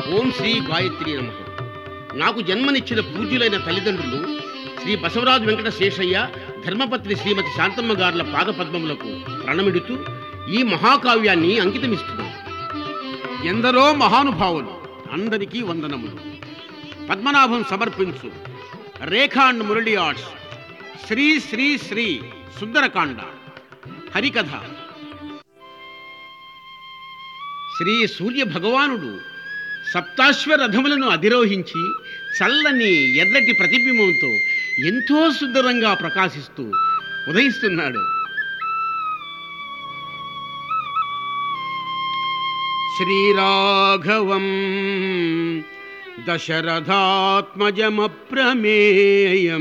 ఓం శ్రీ గాయత్రి నమ నాకు జన్మనిచ్చిన పూజ్యులైన తల్లిదండ్రులు శ్రీ బసవరాజు వెంకట శేషయ్య ధర్మపత్ని శ్రీమతి శాంతమ్మ గారుల పాదపద్మములకు ప్రణమిడుతూ ఈ మహాకావ్యాన్ని అంకితమిస్తున్నాను ఎందరో మహానుభావులు అందరికీ వందనములు పద్మనాభం సమర్పించు రేఖా అండ్ మురళి ఆర్ట్స్ శ్రీ శ్రీ శ్రీ సుందరకాండ హరికథ శ్రీ సూర్య భగవానుడు సప్తాశ్వ రథములను అధిరోహించి చల్లని ఎర్రటి ప్రతిబింబంతో ఎంతో సుందరంగా ప్రకాశిస్తూ ఉదయిస్తున్నాడు శ్రీరాఘవం దశరథాత్మజమప్రమేయం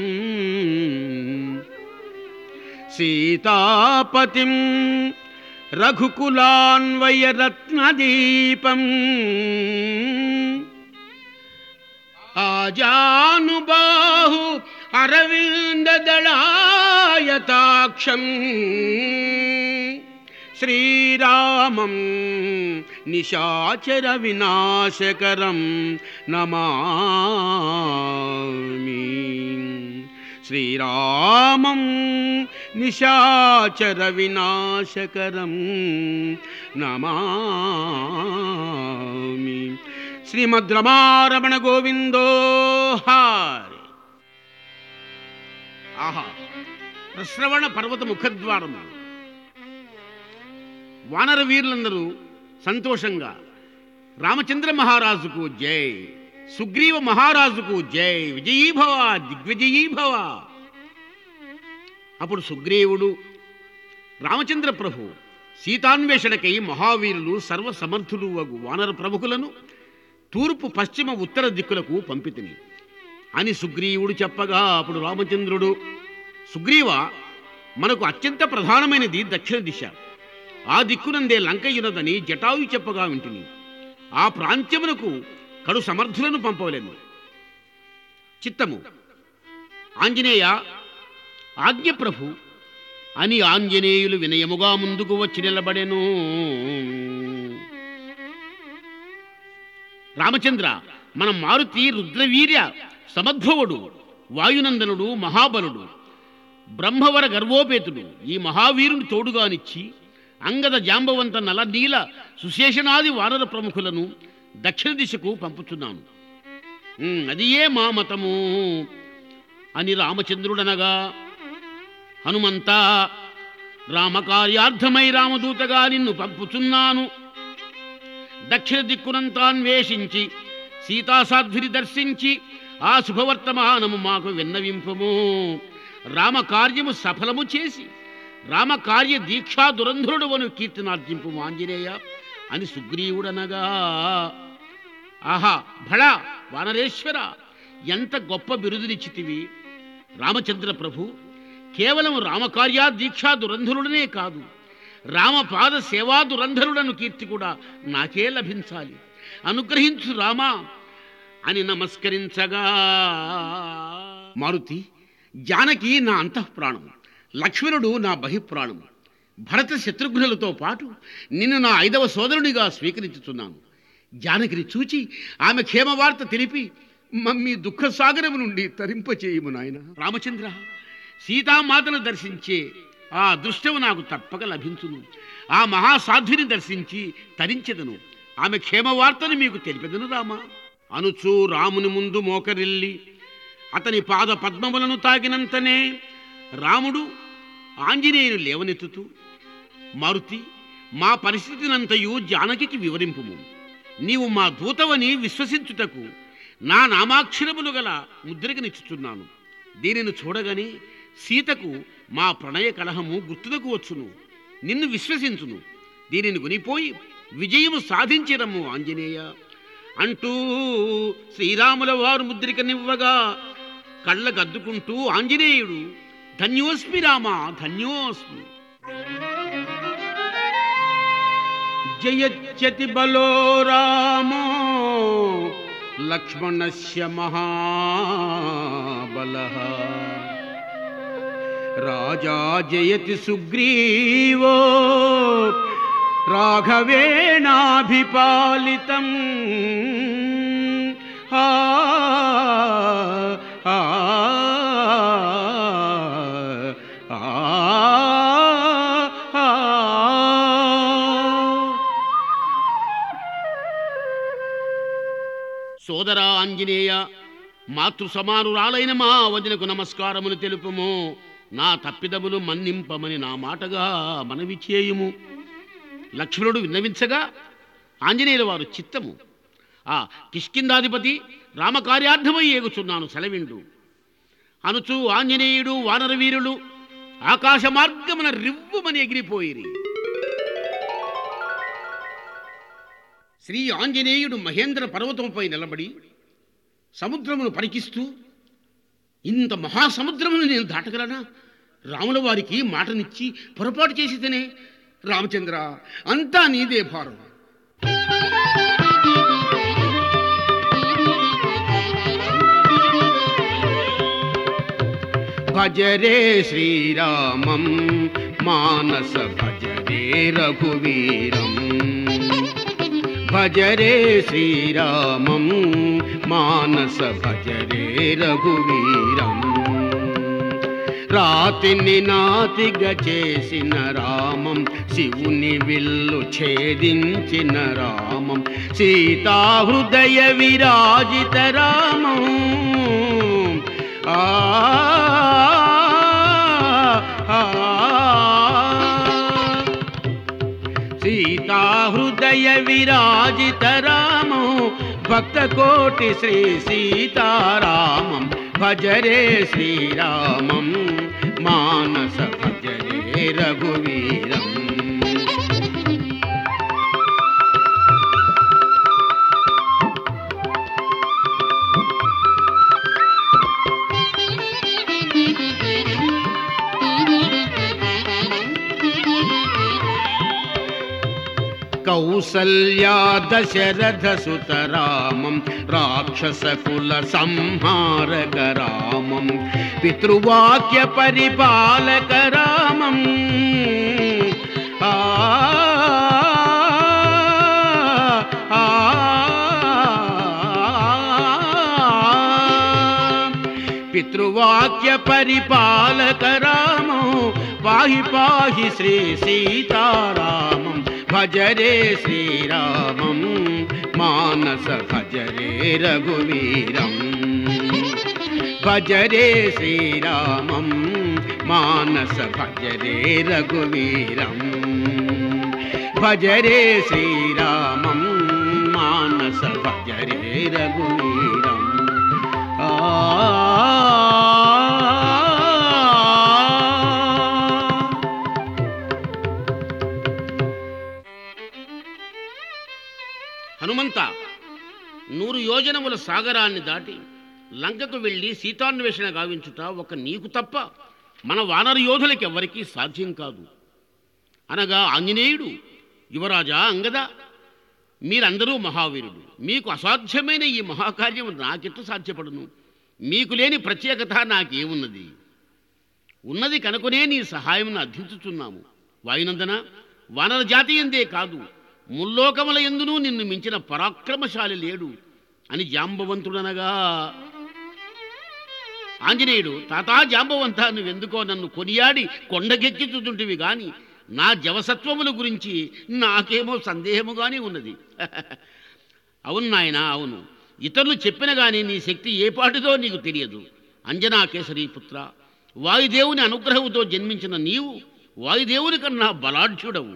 సీతాపతిం రఘుకులాన్వయరత్నదీపం ఆజానుబాహు అరవిందదళాయతాక్షం శ్రీరామం నిశాచర వినాశకరం నమామి శ్రీరామం నిశాచర వినాశకరం నమామి శ్రీమద్ రమారమణ గోవిందో హారి ఆహా ప్రశ్రవణ పర్వత ముఖద్వారము వానర వీరులందరూ సంతోషంగా రామచంద్ర మహారాజుకు జై సుగ్రీవ మహారాజుకు జై విజయీభవ దిగ్విజయీభవ అప్పుడు సుగ్రీవుడు రామచంద్ర ప్రభు సీతాన్వేషణకై మహావీరులు సర్వసమర్థులు వగు వానర ప్రముఖులను తూర్పు పశ్చిమ ఉత్తర దిక్కులకు పంపితిని అని సుగ్రీవుడు చెప్పగా అప్పుడు రామచంద్రుడు సుగ్రీవ మనకు అత్యంత ప్రధానమైనది దక్షిణ దిశ ఆ దిక్కునందే లంకయ్యున్నదని జటాయు చెప్పగా వింటిని ఆ ప్రాంత్యమునకు కడు సమర్థులను పంపవలేను చిత్తము ఆంజనేయ ఆజ్ఞ ప్రభు అని ఆంజనేయులు వినయముగా ముందుకు వచ్చి నిలబడెను రామచంద్ర మన మారుతి రుద్రవీర్య సమద్భవుడు వాయునందనుడు మహాబలుడు బ్రహ్మవర గర్వోపేతుడు ఈ మహావీరుని తోడుగానిచ్చి అంగద జాంబవంత నలనీల సుశేషణాది వానర ప్రముఖులను దక్షిణ దిశకు పంపుతున్నాను ఉమ్, అది ఏ మా మతము అని రామచంద్రుడనగా హనుమంతా రామకార్యార్థమై రామదూతగా నిన్ను పంపుచున్నాను దక్షిణ దిక్కునంతా అన్వేషించి సీతాసాధ్విని దర్శించి ఆ శుభవర్తమానము మాకు విన్నవింపము రామకార్యము సఫలము చేసి రామకార్య దీక్షా దురంధరుడు వను కీర్తినార్జింపు ఆంజనేయ అని సుగ్రీవుడనగా ఆహా భళ వానరేశ్వర ఎంత గొప్ప బిరుదునిచ్చితివి రామచంద్ర ప్రభు కేవలం రామకార్యా దీక్షా దురంధరుడనే కాదు రామపాద సేవా దురంధరుడను కీర్తి కూడా నాకే లభించాలి అనుగ్రహించు రామా అని నమస్కరించగా మారుతి జానకి నా అంతఃప్రాణం లక్ష్మణుడు నా బహిప్రాణం భరత శత్రుఘ్నులతో పాటు నిన్ను నా ఐదవ సోదరునిగా స్వీకరించుతున్నాను జానకిని చూచి ఆమె క్షేమవార్త తెలిపి మమ్మీ దుఃఖ సాగరము నుండి తరింపచేయము నాయన రామచంద్ర సీతామాతను దర్శించే ఆ అదృష్టము నాకు తప్పక లభించును ఆ మహాసాధ్విని దర్శించి తరించెదను ఆమె క్షేమవార్తను మీకు తెలిపెదను రామా అనుచు రాముని ముందు మోకరిల్లి అతని పాద పద్మములను తాకినంతనే రాముడు ఆంజనేయుని లేవనెత్తుతూ మారుతి మా పరిస్థితినంతయు జానకికి వివరింపుము నీవు మా దూతవని విశ్వసించుటకు నా నామాక్షరములు గల ముద్రికనిచ్చుచున్నాను దీనిని చూడగానే సీతకు మా ప్రణయ కలహము గుర్తునకు వచ్చును నిన్ను విశ్వసించును దీనిని కొనిపోయి విజయము సాధించిరము ఆంజనేయ అంటూ శ్రీరాముల వారు ముద్రికనివ్వగా కళ్ళగద్దుకుంటూ ఆంజనేయుడు ధన్యోస్మి రామ ధన్యోస్మి జయచ్చతి బలో రామో లక్ష్మణస్య మహాబల రాజా జయతి సుగ్రీవో రాఘవేణాభిపాలితం ఆ, ఆ, ఆ, ఆ. సోదరా ఆంజనేయ మాతృ సమానురాలైన మా వదినకు నమస్కారములు తెలుపుము నా తప్పిదములు మన్నింపమని నా మాటగా మనవి చేయుము లక్ష్మణుడు విన్నవించగా ఆంజనేయుల వారు చిత్తము ఆ కిష్కిందాధిపతి రామకార్యార్థమై ఏగుచున్నాను సెలవిండు అనుచు ఆంజనేయుడు వానరవీరులు ఆకాశ మార్గమున రివ్వుమని ఎగిరిపోయిరి శ్రీ ఆంజనేయుడు మహేంద్ర పర్వతముపై నిలబడి సముద్రమును పరికిస్తూ ఇంత మహాసముద్రమును నేను దాటగలనా రాముల వారికి మాటనిచ్చి పొరపాటు చేసితేనే రామచంద్ర అంతా నీదే భారం భజరే శ్రీరామం మానస భజరే రఘువీరం భజరే శ్రీరామం మానస భజరే రఘువీరం రాతిని నాతిగా చేసిన రామం శివుని విల్లు ఛేదించిన రామం సీతాహృదయ విరాజిత రామం ఆ ఆ, సీతాహృదయ విరాజిత రామో భక్త కోటి శ్రీ సీతారామం భజరే శ్రీరామం మానస భజరే రఘువీరం కౌసల్యా దశరథ సుత రామం రాక్షసకుల సంహారక రామం పితృవాక్య పరిపాలక రామం ఆ ఆ, పితృవాక్య పరిపాలక రామో పాహి పాహి శ్రీ సీతారామం భజరే శ్రీరామం మానస భజరే రఘువీరం భజరే శ్రీరామం మానస భజరే రఘువీరం భజరే శ్రీరామం మానస భజరే రఘువీరం ఆ హనుమంత నూరు యోజనముల సాగరాన్ని దాటి లంకకు వెళ్ళి సీతాన్వేషణ గావించుట ఒక నీకు తప్ప మన వానర యోధులకి ఎవ్వరికీ సాధ్యం కాదు అనగా ఆంజనేయుడు యువరాజా అంగద మీరందరూ మహావీరుడు మీకు అసాధ్యమైన ఈ మహాకార్యం నాకెట్టు సాధ్యపడును మీకు లేని ప్రత్యేకత నాకేమున్నది ఉన్నది కనుకొనే నీ సహాయం అర్థించుచున్నాము వాయునందన వానర జాతి ఎందే కాదు ముల్లోకముల ఎందునూ నిన్ను మించిన పరాక్రమశాలి లేడు అని జాంబవంతుడనగా ఆంజనేయుడు తాతా జాంబవంతా నువ్వెందుకో నన్ను కొనియాడి కొండకెక్కించుతుంటివి గాని నా జవసత్వముల గురించి నాకేమో సందేహముగానే ఉన్నది అవును నాయన అవును ఇతరులు చెప్పిన గాని నీ శక్తి ఏ పాటిదో నీకు తెలియదు అంజనా కేసరి పుత్ర వాయుదేవుని అనుగ్రహంతో జన్మించిన నీవు వాయుదేవుని కన్నా బలాఢ్యుడవు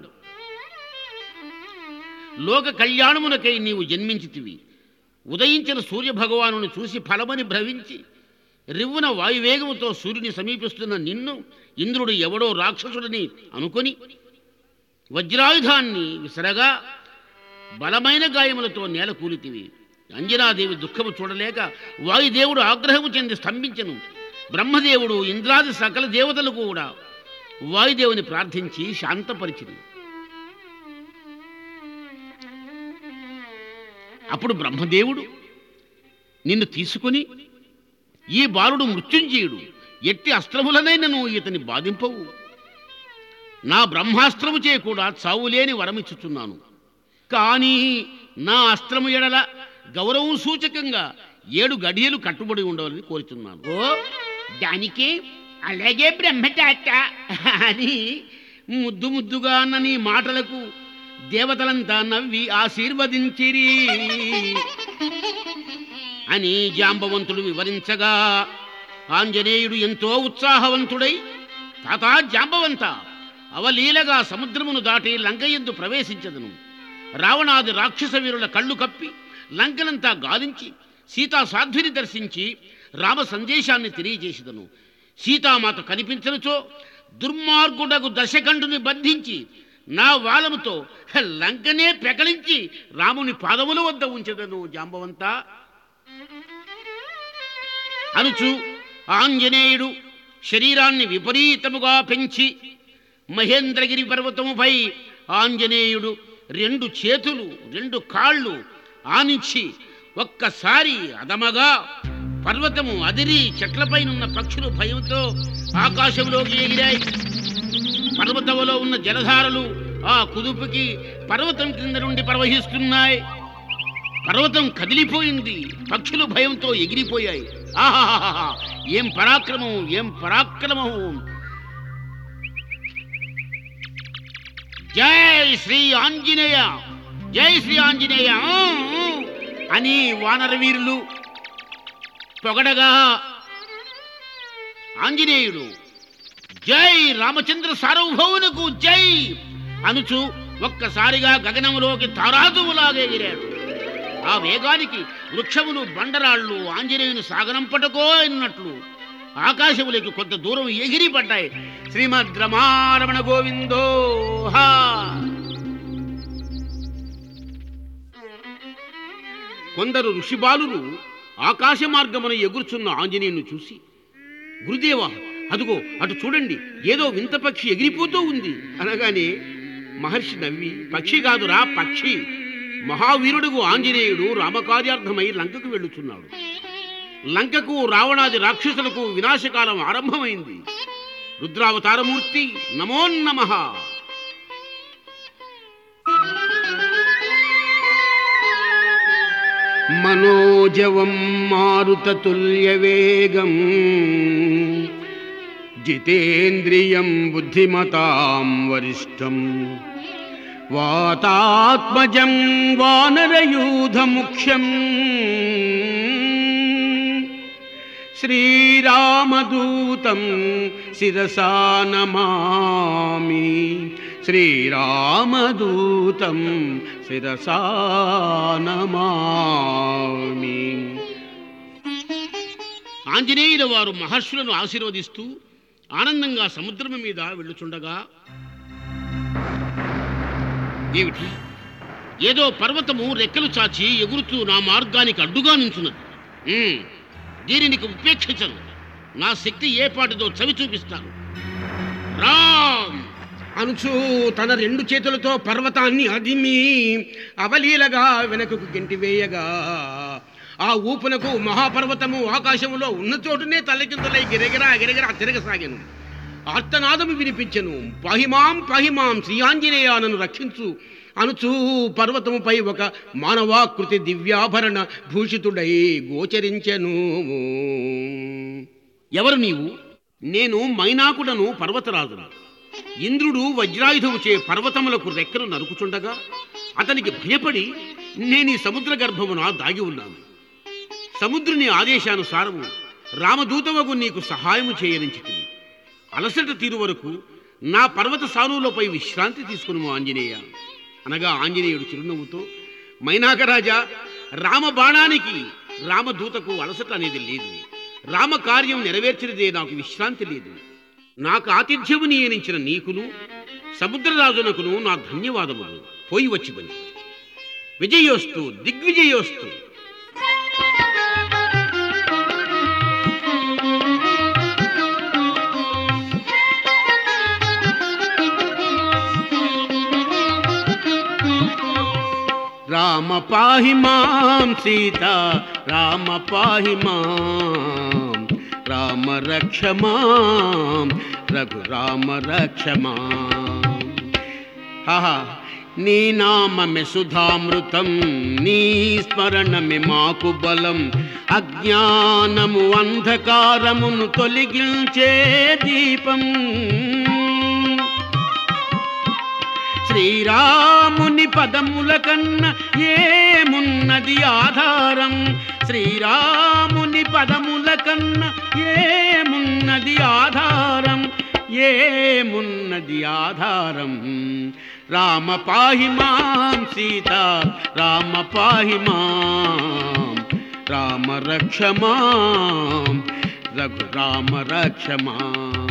లోక కళ్యాణమునకై నీవు జన్మించితివి ఉదయించిన సూర్యభగవానుని చూసి ఫలమని భ్రవించి రివ్వున వాయువేగముతో సూర్యుని సమీపిస్తున్న నిన్ను ఇంద్రుడు ఎవడో రాక్షసుడని అనుకొని వజ్రాయుధాన్ని విసరగా బలమైన గాయములతో నేల కూలితివి అంజనాదేవి దుఃఖము చూడలేక వాయుదేవుడు ఆగ్రహము చెంది స్తంభించను బ్రహ్మదేవుడు ఇంద్రాది సకల దేవతలు కూడా వాయుదేవుని ప్రార్థించి శాంతపరిచింది అప్పుడు బ్రహ్మదేవుడు నిన్ను తీసుకొని ఈ బాలుడు మృత్యుంజయుడు ఎట్టి అస్త్రములనైనా నువ్వు ఇతని బాధింపవు నా బ్రహ్మాస్త్రముచే కూడా చావులేని వరమిచ్చుచున్నాను కానీ నా అస్త్రము ఎడల గౌరవం సూచకంగా ఏడు గడియలు కట్టుబడి ఉండవాలని కోరుతున్నాను ఓ దానికి అలాగే బ్రహ్మచాత అని ముద్దు ముద్దుగా అన్న నీ మాటలకు దేవతలంతా నవ్వి ఆశీర్వదించిరి అని జాంబవంతుడు వివరించగా ఆంజనేయుడు ఎంతో ఉత్సాహవంతుడై తాతా జాంబవంత అవలీలగా సముద్రమును దాటి లంక ఎందు ప్రవేశించదను రావణాది రాక్షస వీరుల కళ్ళు కప్పి లంకనంతా గాలించి సీతా సాధ్విని దర్శించి రామ సందేశాన్ని తెలియజేసిదను సీతామాత కనిపించనుచో దుర్మార్గుడకు దశకంఠుని బంధించి నా వాలముతో లంకనే పెకలించి రాముని పాదముల వద్ద ఉంచదను జాంబవంతా అనుచు ఆంజనేయుడు శరీరాన్ని విపరీతముగా పెంచి మహేంద్రగిరి పర్వతముపై ఆంజనేయుడు రెండు చేతులు రెండు కాళ్ళు ఆనించి ఒక్కసారి అదమగా పర్వతము అదిరి చెట్లపైనున్న పక్షులు భయంతో ఆకాశంలోకి ఎగిరాయి పర్వతములో ఉన్న జలధారలు ఆ కుదుపుకి పర్వతం కింద నుండి ప్రవహిస్తున్నాయి పర్వతం కదిలిపోయింది పక్షులు భయంతో ఎగిరిపోయాయి ఆహాహాహా ఏం పరాక్రమం ఏం పరాక్రమం జై శ్రీ ఆంజనేయ జై శ్రీ ఆంజనేయ ఆ, ఆ, అని వానర వీరులు పొగడగా ఆంజనేయుడు జై రామచంద్ర సార్వభౌమునకు జై అనుచు ఒక్కసారిగా గగనములోకి తారాజువులాగా ఎగిరాడు ఆ వేగానికి వృక్షములు బండరాళ్ళు ఆంజనేయుని సాగనంపటకో అన్నట్లు ఆకాశములకి కొంత దూరం ఎగిరి పడ్డాయి శ్రీమద్ రమారమణ గోవిందో హా కొందరు ఋషిబాలురు ఆకాశ మార్గమున ఎగురుచున్న ఆంజనేయుని చూసి గురుదేవా అదుగో అటు చూడండి ఏదో వింత పక్షి ఎగిరిపోతూ ఉంది అనగానే మహర్షి నవ్వి పక్షి కాదురా పక్షి మహావీరుడుగు ఆంజనేయుడు రామకార్యార్థమై లంకకు వెళ్ళుచున్నాడు లంకకు రావణాది రాక్షసులకు వినాశకాలం ఆరంభమైంది రుద్రావతారమూర్తి నమోన్నమః మనోజవం మారుతతుల్యవేగం జితేంద్రియం బుద్ధిమతాం వరిష్టం వాతాత్మజం వానరయూధముఖ్యం శ్రీరామదూతం శిరసా నమామి శ్రీరామదూతం శిరసా నమామి ఆంజనేయుల వారు మహర్షులను ఆశీర్వదిస్తూ ఆనందంగా సముద్రము మీద వెళ్ళుచుండగా ఏమిటి ఏదో పర్వతము రెక్కలు చాచి ఎగురుతూ నా మార్గానికి అడ్డుగా నించున్నది ఉమ్, దీనిని ఉపేక్షించను నా శక్తి ఏ పాటిదో చవి చూపిస్తాను రామ్ అనుచు తన రెండు చేతులతో పర్వతాన్ని అదిమి అవలీలగా వెనకకు గెంటివేయగా ఆ ఊపునకు మహాపర్వతము ఆకాశములో ఉన్న చోటునే తలకిందులై గిరగిరా గిరగిరా తిరగసాగాను ఆర్తనాదము వినిపించెను పాహిమాం పాహిమాం శ్రీ ఆంజనేయానను రక్షించు అనుచు పర్వతముపై ఒక మానవాకృతి దివ్యాభరణ భూషితుడై గోచరించెను ఎవరు నీవు నేను మైనాకుడను పర్వతరాజును ఇంద్రుడు వజ్రాయుధముచే పర్వతములకు రెక్కలు నరుకుచుండగా అతనికి భయపడి నేను ఈ సముద్ర గర్భమున దాగి ఉన్నాను సముద్రుని ఆదేశానుసారము రామదూతవగు నీకు సహాయము చేయనించుతుంది అలసట తీరు వరకు నా పర్వత సానువులపై విశ్రాంతి తీసుకును ఆంజనేయ అనగా ఆంజనేయుడు చిరునవ్వుతో మైనాకరాజా రామ బాణానికి రామదూతకు అలసట అనేది లేదు రామ కార్యం నెరవేర్చినదే నాకు విశ్రాంతి లేదు నాకు ఆతిథ్యము నియమించిన నీకును సముద్రరాజునకును నా ధన్యవాదములు పోయి వచ్చి పని విజయోస్తు దిగ్విజయోస్తు రామ పాహి మాం సీత రామ పాహి మాం రామ రక్ష మాం రఘు రామ రక్ష మాం ఆహా నీ నామమే సుధామృతం నీ స్మరణమే మాకు బలం అజ్ఞానము అంధకారమును తొలగించే దీపం శ్రీరాముని పదముల కన్న ఏమున్నది ఆధారం శ్రీరాముని పదముల కన్న ఏమున్నది ఆధారం ఏమున్నది ఆధారం రామ పాహి మాం సీత రామ పాహి మాం రామ రక్ష మాం రఘు రామ రక్ష మాం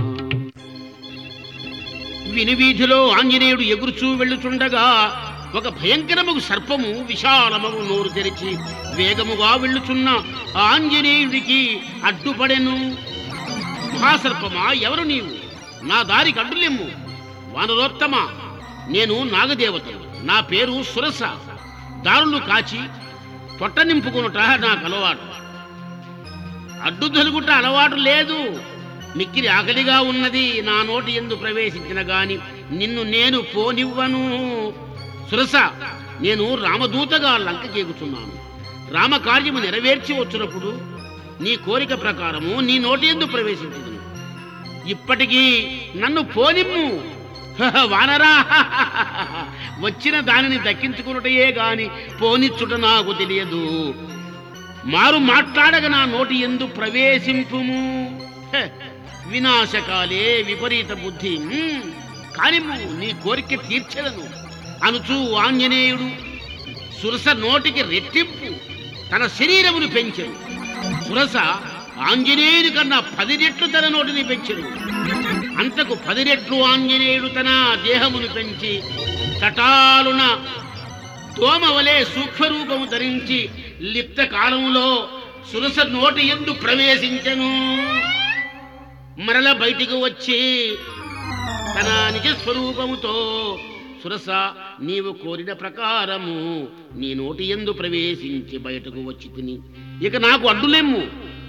వినివీధిలో ఆంజనేయుడు ఎగురుచూ వెళ్ళుచుండగా ఒక భయంకరముగు సర్పము విశాలమగు నోరు తెరిచి వేగముగా వెళ్ళుచున్న ఆంజనేయుడికి అడ్డుపడెను మహాసర్పమా ఎవరు నీవు నా దారికి అడ్డులెమ్ము వానరోత్తమా నేను నాగదేవతను నా పేరు సురస దారులు కాచి పొట్ట నింపుకొనుట నాకు అలవాటు అడ్డు తొలుగుట అలవాటు లేదు మిక్కిరి ఆకలిగా ఉన్నది నా నోటి ఎందు ప్రవేశించిన గాని నిన్ను నేను పోనివ్వను సురస నేను రామదూతగా లంక చేకుచున్నాను రామకార్యము నెరవేర్చి వచ్చినప్పుడు నీ కోరిక ప్రకారము నీ నోటి ఎందు ప్రవేశించింది ఇప్పటికీ నన్ను పోనిమ్ము హహ, వానరా వచ్చిన దానిని దక్కించుకున్నటయే గాని పోనిచ్చుట నాకు తెలియదు మారు మాట్లాడగ నా నోటి ఎందు ప్రవేశింపుము హె, వినాశకాలే విపరీత బుద్ధి మ్మ్. కానిమ్ము నీ కోరిక తీర్చదను అనుచు ఆంజనేయుడు సురస నోటికి రెట్టింపు తన శరీరమును పెంచెను సురస ఆంజనేయుని కన్నా పది రెట్లు తన నోటిని పెంచెను అంతకు పది రెట్లు ఆంజనేయుడు తన దేహమును పెంచి తటాలున దోమవలే సూక్ష్మరూపము ధరించి లిప్త కాలములో సురస నోటి ఎందు ప్రవేశించెను మరల బయటికి వచ్చి తన నిజ స్వరూపముతో సురస నీవు కోరిన ప్రకారము నీ నోటి ఎందు ప్రవేశించి బయటకు వచ్చి తిని ఇక నాకు అడ్డులేమ్ము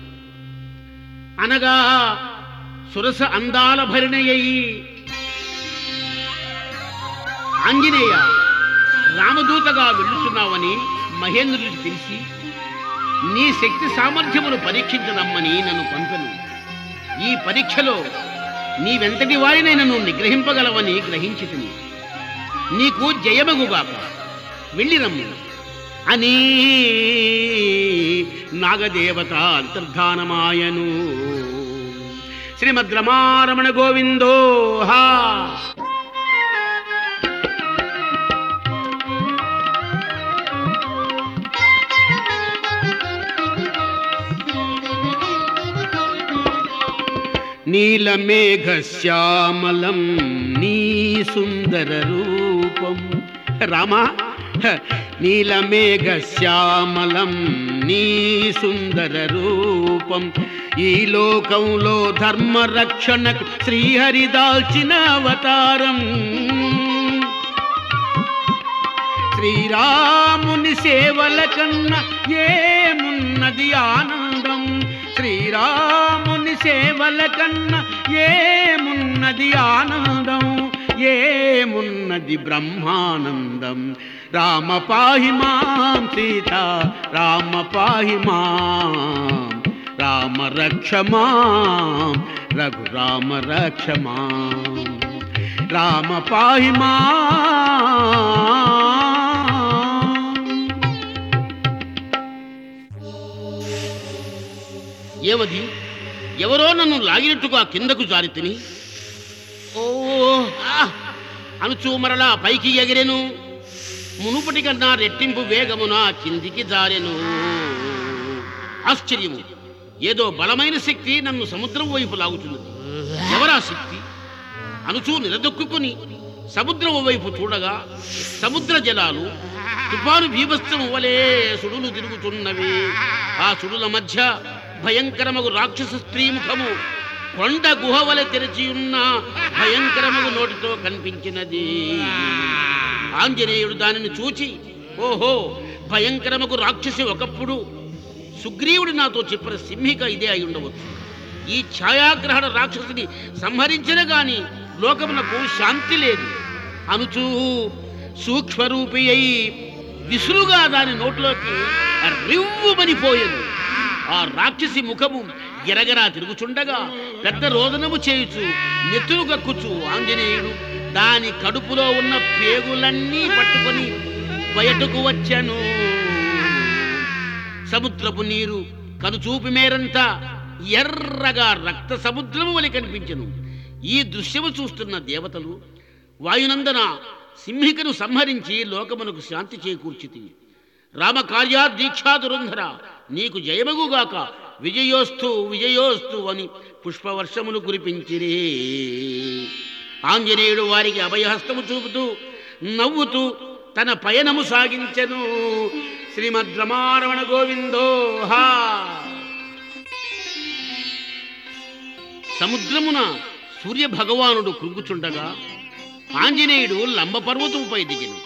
అనగా సురస అందాల భరిణయ్యి ఆంజనేయ రామదూతగా వెళ్ళుచున్నావని మహేంద్రుడికి తెలిసి నీ శక్తి సామర్థ్యమును పరీక్షించదమ్మని నన్ను పంపెను ఈ పరీక్షలో నీవెంతటి వారినైనా నువ్వు నిగ్రహింపగలవని గ్రహించి తిని నీకు జయమగుగాక వెళ్ళి రమ్ము అని నాగదేవత అంతర్ధానమాయను శ్రీమద్ రమారమణ గోవిందో హా నీలమేఘశ్యామలం నీ సుందర రూపం రామా హ, నీలమేఘశ్యామలం నీ సుందర రూపం ఈ లోకంలో ధర్మ రక్షణకు శ్రీహరి దాల్చిన అవతారం శ్రీరాముని సేవల కన్నా ఏమున్నది ఆనందం శ్రీరాముని సేవల కన్నా ఏమున్నది ఆనందం ఏమున్నది బ్రహ్మానందం రామ పాహి మాం సీత రామ పాహి మాం రామ రక్ష మాం రఘు రామ రక్ష మాం రామ పాహి మాం ఏమది ఎవరో నన్ను లాగినట్టుగా కిందకు జారి తిని ఓ ఆ! అనుచూ మరలా పైకి ఎగిరెను మునుపటి కన్నా రెట్టింపు వేగమున కిందికి జారెను ఆశ్చర్యము ఏదో బలమైన శక్తి నన్ను సముద్రం వైపు లాగుతున్నది ఎవరా శక్తి అనుచూ నిలదొక్కుని సముద్రం వైపు చూడగా సముద్ర జలాలు తుఫాను భీభత్సం వలె సుడులు తిరుగుతున్నవి ఆ సుడుల మధ్య భయంకరమగు రాక్షస స్త్రీ ముఖము కొండ గుహ వలె తెరిచి ఉన్న భయంకరమగు నోటితో కనిపించినది ఆంజనేయుడు దానిని చూచి ఓహో భయంకరమగు రాక్షసి ఒకప్పుడు సుగ్రీవుడు నాతో చెప్పిన సింహిక ఇదే అయి ఉండవచ్చు ఈ ఛాయాగ్రహణ రాక్షసిని సంహరించిన గాని లోకమునకు శాంతి లేదు అనుచూ సూక్ష్మరూపి అయి విసురుగా దాని నోట్లోకి రివ్వుమనిపోయెను ఆ రాక్షసి ముఖము గిరగరా తిరుగుచుండగా పెద్ద రోదనము చేయుచు నెత్తురు గక్కుచు ఆంజనేయుడు దాని కడుపులో ఉన్న పేగులన్నీ పట్టుకొని బయటకు వచ్చాను సముద్రపు నీరు కనుచూపు మేరంతా ఎర్రగా రక్త సముద్రము వలె కనిపించెను ఈ దృశ్యము చూస్తున్న దేవతలు వాయునందన సింహికను సంహరించి లోకమునకు శాంతి చేకూర్చితి రామకార్యా దీక్షా దురంధర నీకు జయమగుగాక విజయోస్తు విజయోస్తు అని పుష్పవర్షములు కురిపించిరి ఆంజనేయుడు వారికి అభయహస్తము చూపుతూ నవ్వుతూ తన పయనము సాగించెను శ్రీమద్ రమారమణ గోవిందో హా సముద్రమున సూర్య భగవానుడు కృంగుచుండగా ఆంజనేయుడు లంబ పర్వతముపై దిగిను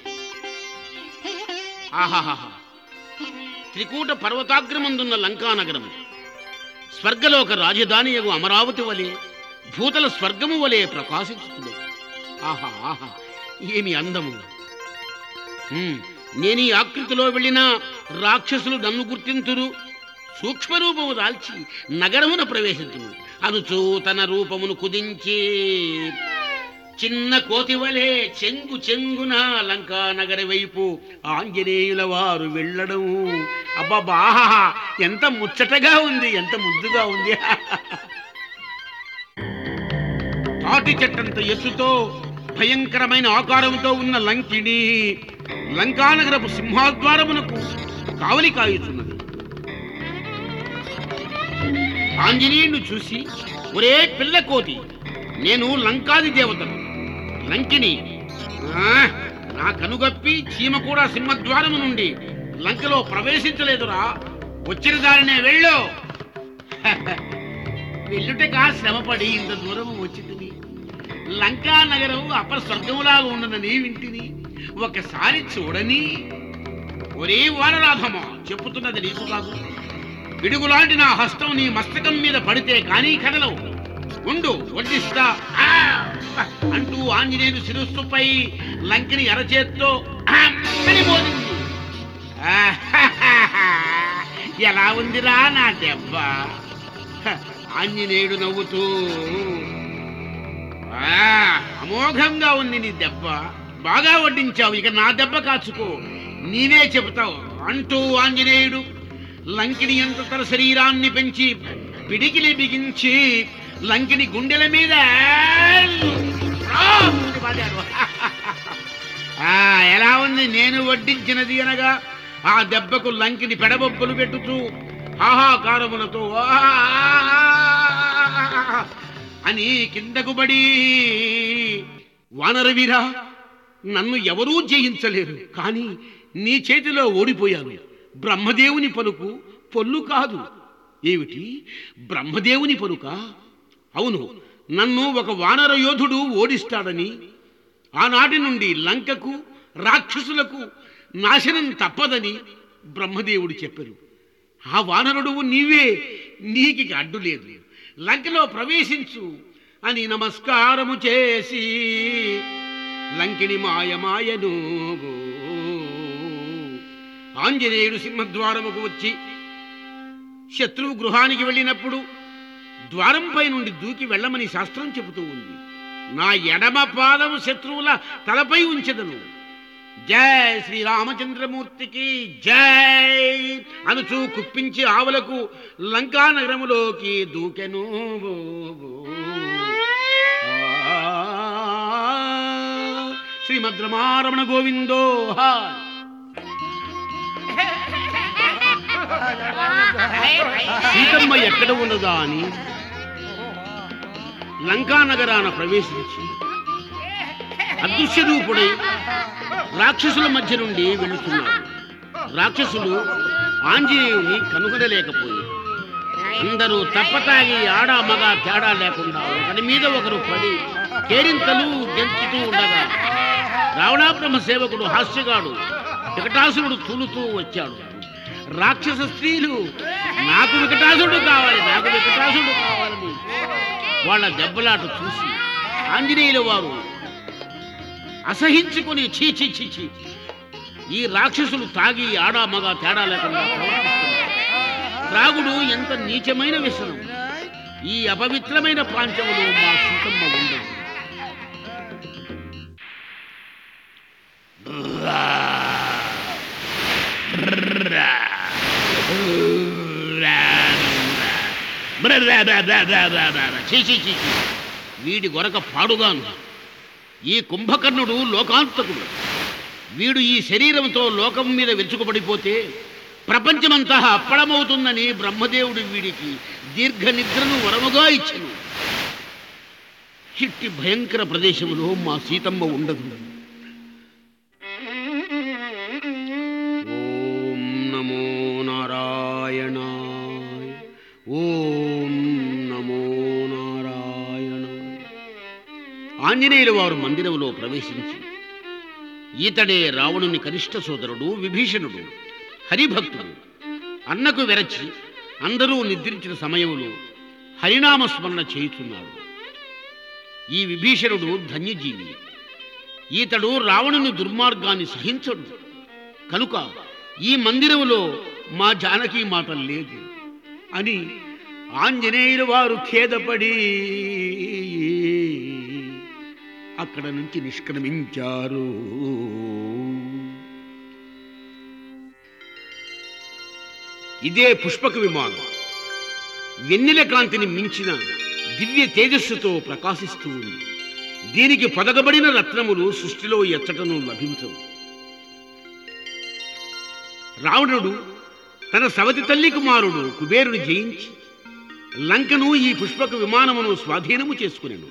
ఆహాహా త్రికూట పర్వతాగ్రమందున్న లంకానగరము స్వర్గలోక రాజధానియగు అమరావతి వలె భూతల స్వర్గము వలె ప్రకాశించుతుంది ఆహా ఆహా ఏమి అందము హ్మ్, నేను ఈ ఆకృతిలో వెళ్ళిన రాక్షసులు నన్ను గుర్తింతురు సూక్ష్మరూపము దాల్చి నగరమున ప్రవేశించును అనుచూ తన రూపమును కుదించి చిన్న కోతివలే చెంగు చెంగున లంకా నగరి వైపు ఆంజనేయుల వారు వెళ్ళడం అబ్బబ్బా ఎంత ముచ్చటగా ఉంది ఎంత ముద్దుగా ఉంది తాటి చెట్టంత ఎత్తుతో భయంకరమైన ఆకారంతో ఉన్న లంకిని లంకానగరపు సింహాద్వారమునకు కావలి కాయుచున్నది ఆంజనేయుని చూసి ఒరే పిల్ల కోతి నేను లంకాది దేవతను లంకిని ఆ, నా కనుగప్పి చీమ కూడా సింహద్వారము నుండి లంకలో ప్రవేశించలేదురా వచ్చిన దారినే వెళ్ళు వెళ్ళుటకా శ్రమపడి ఇంత దూరం వచ్చింది లంకా నగరం అపర స్వర్గములాగా ఉండనని వింటిని ఒకసారి చూడని ఒరే వానరాధమా చెప్పుతున్నది నీకు కాదు పిడుగులాంటి నా హస్తం నీ మస్తకం మీద పడితే కానీ కదలవు ఉండు వడ్డిస్తా ఆ! అంటూ ఆంజనేయుడు శిరస్సుపై లంకిని అరచేత్తో అమ్మని మోదింది ఆహాహాహా! ఎలా ఉందిరా నా దెబ్బ హ, ఆంజనేయుడు నవ్వుతూ ఆ, అమోఘంగా ఉంది నీ దెబ్బ బాగా వడ్డించావు ఇక నా దెబ్బ కాచుకో నీవే చెబుతావు అంటూ ఆంజనేయుడు లంకిని ఎంత తన శరీరాన్ని పెంచి పిడికిలి బిగించి లంకిని గుండెల మీద రాముడి పడారు. ఆ, ఎలా ఉంది నేను వడ్డించినది అనగా ఆ దెబ్బకు లంకిని పెడబొబ్బలు పెట్టుతూ ఆహాకారములతో "ఆ" అని కిందకు పడి వానరవీరా నన్ను ఎవరూ జయించలేరు కానీ నీ చేతిలో ఓడిపోయాను బ్రహ్మదేవుని పలుకు పొల్లు కాదు ఏమిటి బ్రహ్మదేవుని పలుక అవును నన్ను ఒక వానర యోధుడు ఓడిస్తాడని ఆనాటి నుండి లంకకు రాక్షసులకు నాశనం తప్పదని బ్రహ్మదేవుడు చెప్పారు ఆ వానరుడు నీవే నీకిక అడ్డు లేదు లంకలో ప్రవేశించు అని నమస్కారము చేసి లంకిని మాయమాయను ఆంజనేయుడు సింహద్వారముకు వచ్చి శత్రువు గృహానికి వెళ్ళినప్పుడు ద్వారంపై నుండి దూకి వెళ్ళమని శాస్త్రం చెబుతూ ఉంది నా ఎడమ పాదము శత్రువుల తలపై ఉంచెదను జై శ్రీరామచంద్రమూర్తికి జై అనుచూ కుప్పించి ఆవులకు లంకా నగరములోకి దూకెను శ్రీమద్రమారమణ గోవిందో హా సీతమ్మ ఎక్కడ ఉన్నదా అని లంకా నగరాన ప్రవేశించి అదృశ్య రూపుడై రాక్షసుల మధ్య నుండి వెళుతున్నాడు రాక్షసులు ఆంజనేయుని కనుగొనలేకపోయారు అందరూ తప్పతాగి ఆడ మగ తేడా లేకుండా ఒకరి మీద ఒకరు పడి కేరింతలు గెంతుతూ ఉండగా రావణాబ్రహ్మ సేవకుడు హాస్యగాడు వికటాసురుడు తూలుతూ వచ్చాడు రాక్షస స్త్రీలు నాకు వికటాసుడు కావాలి నాకు వికటాసుడు కావాలని వాళ్ళ దెబ్బలాట చూసి ఆంజనేయుల వారు అసహించుకొని చీ చీ చీ చీ ఈ రాక్షసులు తాగి ఆడా మగ తేడా లేకుండా ప్రవర్తిస్తున్నారు. త్రాగుడు ఎంత నీచమైన వ్యసనం ఈ అపవిత్రమైన ప్రాంతంలో మా సీతమ్మ ఉండదు చీ, చీ, చీ, చీ. వీడి గొరక పాడుగాను ఈ కుంభకర్ణుడు లోకాంతకుడు వీడు ఈ శరీరంతో లోకం మీద విరుచుకుపడిపోతే ప్రపంచమంతా అప్పడమవుతుందని బ్రహ్మదేవుడు వీడికి దీర్ఘ నిద్రను వరముగా ఇచ్చను చిట్టి భయంకర ప్రదేశంలో మా సీతమ్మ ఉండదు ఓం నమో నారాయణాయ ఓం నమో నారాయణాయ ఆంజనేయుల వారు మందిరంలో ప్రవేశించి ఈతడే రావణుని కనిష్ట సోదరుడు విభీషణుడు హరిభక్తుడు అన్నకు వెరచి అందరూ నిద్రించిన సమయంలో హరినామస్మరణ చేయుచున్నాడు ఈ విభీషణుడు ధన్యజీవి ఈతడు రావణుని దుర్మార్గాన్ని సహించడు కనుక ఈ మందిరములో మా జానకి మాట లేదు అని ఆంజనేయుల వారు ఖేదపడి అక్కడ నుంచి నిష్క్రమించారు ఇదే పుష్పక విమానం వెన్నెల కాంతిని మించిన దివ్య తేజస్సుతో ప్రకాశిస్తూ ఉంది దీనికి పొదగబడిన రత్నములు సృష్టిలో ఎచ్చటను లభించవు రావణుడు తన సవతి తల్లి కుమారుడు కుబేరుని జయించి లంకను ఈ పుష్పక విమానమును స్వాధీనము చేసుకునేను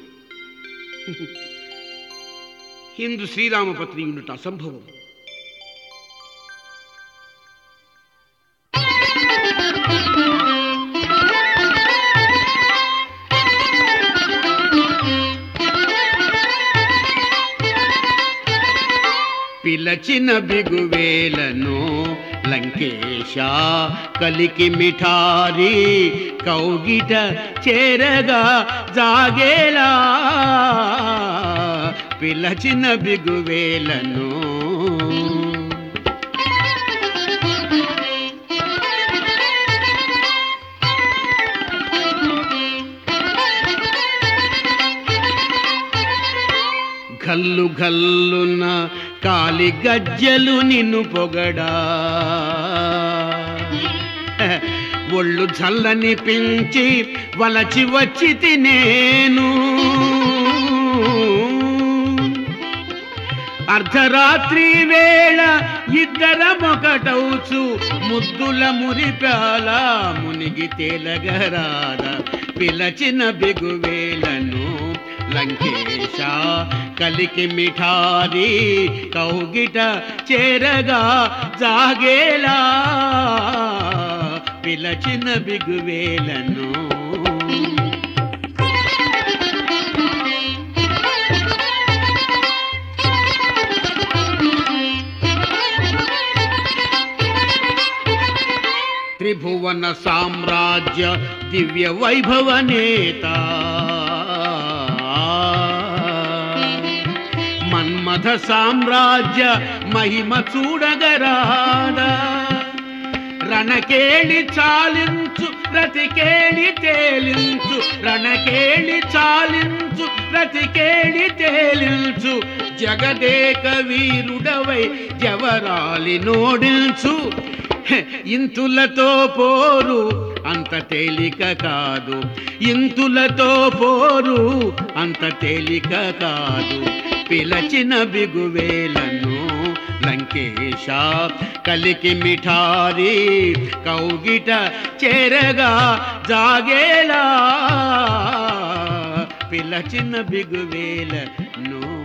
హిందూ శ్రీరామపత్ని ఉండుట అసంభవం పిలచిన బిగువేలను లంకేశ కలికి మిఠారి కౌగిట చేరగా జాగేలా పిలచిన బిగువేలను గల్లు గల్లున కాలి గజ్జలు నిన్ను పొగడా ఒళ్ళు చల్లని పెంచి వలచి వచ్చి తినేను అర్ధరాత్రి వేళ ఇద్దరమొకటౌచు ముద్దుల మురిపాల మునిగి తేలగరాద పిలచిన బిగువేలను లంకేశ కలికి మిఠారి కౌగిట చేరగా జాగేలా పిలచిన బిగువేలను త్రిభువన సామ్రాజ్య దివ్య వైభవ నేత మన్మథ సామ్రాజ్య మహిమ చూడగరాదా రణకేళి చాలించు రతికేళి తేలించు రణకేళి చాలించు రతికేళి తేలించు జగదేక వీరుడవై జవరాలి నోడించు హె, ఇంతులతో పోరు అంత తేలిక కాదు ఇంతులతో పోరు అంత తేలిక కాదు పిలచిన బిగువేలను లంకేశ కలికి మిఠారి కౌగిట చేరగా జాగేలా పిలచిన బిగువేలను